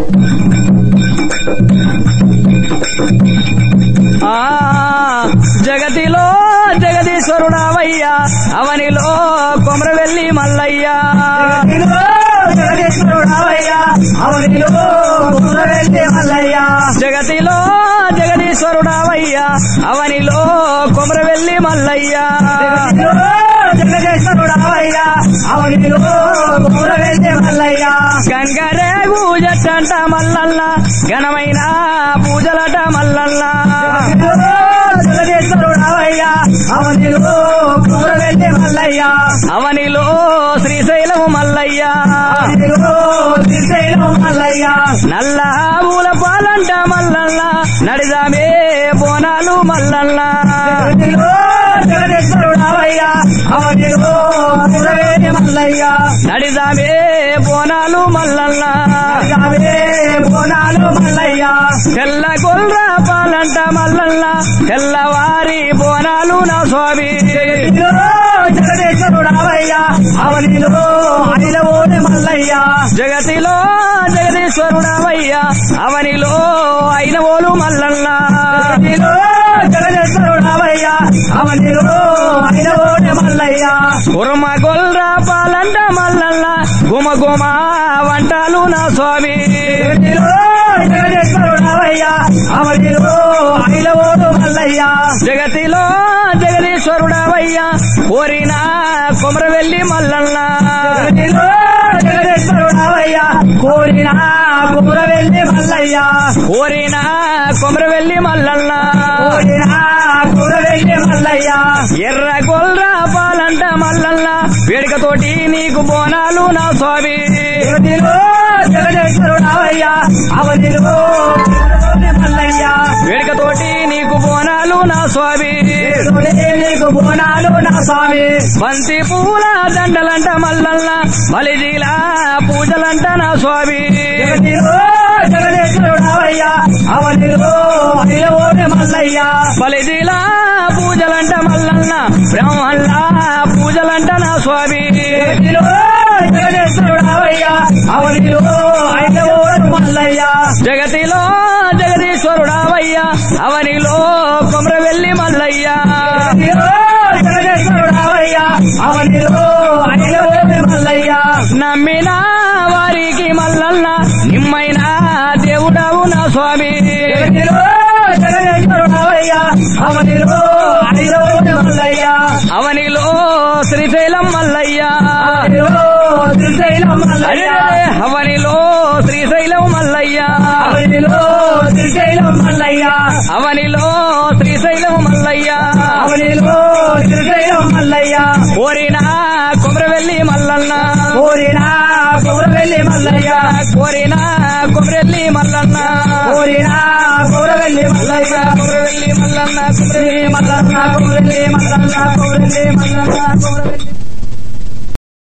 ఆ జగతిలో జగదీశ్వరుడావయ్యా అవనిలో కొమరవెల్లి మల్లయ్యా జగతిలో జగదీశ్వరుడావయ్యా అవనిలో కొమరవెల్లి మల్లయ్యా గంగరేగు జట్టంట మల్లల్ల ఘనమైన పూజలట మల్లల్ల అవనిలో శ్రీశైలం మల్లయ్యా నల్ల పూల పాలంట మల్లల్ల నడిదామే బోనాలు మల్లల్ల నడిదామే బోనాలు మల్లల్ల తెల్ల గొల్ర పాలంట మల్లల్ల తెల్లవారి బోనాలు నా స్వామి జగతిలో జగదీశ్వరుడవయ్యా అవనిలో అయిన ఓలు మల్లల్ల కుర్మ గొల్ర పాలంట మల్లల్ల గుమ గుమ వంటలు నా స్వామి జగతిలో జగదీశ్వరుడవయ్యా కోరిన కొమరవెల్లి మల్లల్ల కోరిన కుమరవెల్లి మల్లయ్య కోరిన కొమరవెల్లి మల్లల్ల కోరిన కుమరవెల్లి మల్లయ్య ఎర్ర గొల్ర పాలంట మల్లల్ల వేడుకతోటి నీకు బోనాలు నా స్వామి జగతిలో జగదేశ్వరుడవయ్య అవనిలో కుమరవెల్లి మల్లయ్య వేడుకతోటి నీకు బోనాలు నా స్వామి దేవుడే నీకు బోనాలు నా స్వామి బంతి పూల దండలంట మల్లల్ల బలిజీల పూజలంట నా స్వామి జగతిలో జగదేశ్వరుడవయ్య అవనిలో అనిలవోని మల్లయ్య బలిజీల పూజలంట మల్లన్న బ్రహ్మల్ల పూజలంట నా స్వామి జగతిలో జగదేశ్వరుడవయ్య అవనిలో అనిలవోని మల్లయ్య జగతిలో జగదీశ్వరుడావయ్యా అవనిలో కొమరవెల్లి మల్లయ్య జగతిలో జగదేశ్వరుడవయ్య అవనిలో అనిలవోని మల్లయ్య నమ్మిన వారికి మల్లన్న నిమ్మైన దేవుడవు నా స్వామి జగతిలో జగదేశ్వరుడవయ్య అవనిలో అనిలవోని మల్లయ్య అవనిలో శ్రీశైలం మల్లయ్య అవనిలో శ్రీశైలం మల్లయ్య అరే అవనిలో శ్రీశైలం మల్లయ్య అవనిలో శ్రీశైలం మల్లయ్య అవనిలో శ్రీశైలం మల్లయ్య అవనిలో శ్రీశైలం మల్లయ్య కోరిన కొమరవెల్లి మల్లన్న కోరిన కుమరవెల్లి మల్లయ్య కోరిన కొమరెల్లి మల్లన్న కోరిన కుమరవెల్లి మల్లయ్య కొమరవెల్లి మల్లన్న కొమరెల్లి మల్లన్న కుమరవెల్లి మల్లన్న కుమరవెల్లి మల్లన్న కుమరవెల్లి